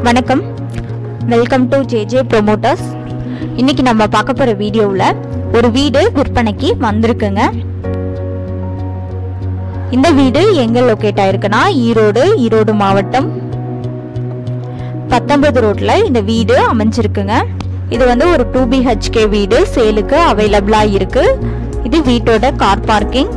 வணக்கம் welcome to JJ promoters இன்னைக்கு நம்ம பார்க்க போகிற வீடியோவில் ஒரு வீடு விற்பனைக்கு வந்திருக்குங்க இந்த வீடு எங்க லொக்கேட் ஆயிருக்குன்னா ஈரோடு ஈரோடு மாவட்டம் பத்தொன்பது ரோட்ல இந்த வீடு அமைஞ்சிருக்குங்க இது வந்து ஒரு டூ பிஹெச்கே வீடு சேலுக்கு அவைலபிளா இருக்கு இது வீட்டோட கார் பார்க்கிங்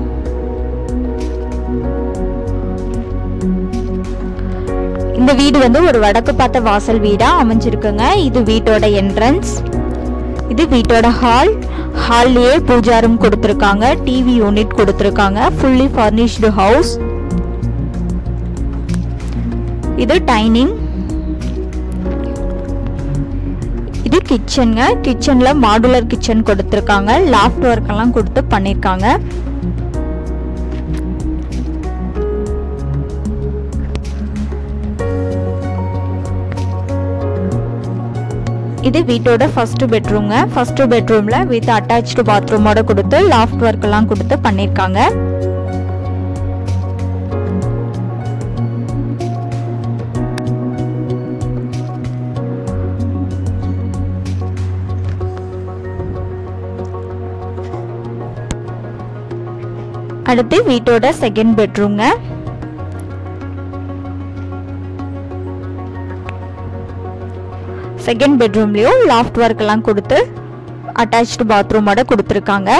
இந்த வீடு வந்து ஒரு வடக்கு பார்த்த வாசல் வீடா அமைஞ்சிருக்குங்க இது வீட்டோட என்ட்ரன்ஸ் இது வீட்டோட ஹால் ஹால்லயே பூஜா ரூம் கொடுத்துருக்காங்க டிவி யூனிட் கொடுத்துருக்காங்க ஃபுல்லி ஃபர்னிஷ்டு ஹவுஸ் இது டைனிங் இது கிச்சனுங்க கிச்சன்ல மாடுலர் கிச்சன் கொடுத்துருக்காங்க லாஃப்ட் ஒர்க் எல்லாம் கொடுத்து பண்ணிருக்காங்க இது வீட்டோட ஃபர்ஸ்ட் பெட்ரூம்ங்க ஃபர்ஸ்ட் பெட்ரூம்ல வித் அட்டாச்சு பாத்ரூமோட கொடுத்து லாஃப்ட் ஒர்க் எல்லாம் கொடுத்து பண்ணிருக்காங்க அடுத்து வீட்டோட செகண்ட் பெட்ரூம்ங்க செகண்ட் பெட்ரூம்லயும் லாஃப்ட் ஒர்க் எல்லாம் கொடுத்து அட்டாச்சு பாத்ரூமோட கொடுத்துருக்காங்க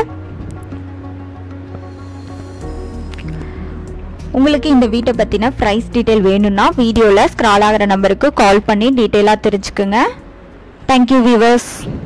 உங்களுக்கு இந்த வீட்டை பற்றின ப்ரைஸ் டீட்டெயில் வேணும்னா வீடியோவில் ஸ்க்ரால் ஆகிற நம்பருக்கு கால் பண்ணி டீட்டெயிலாக தெரிஞ்சுக்குங்க தேங்க்யூ வியூவர்ஸ்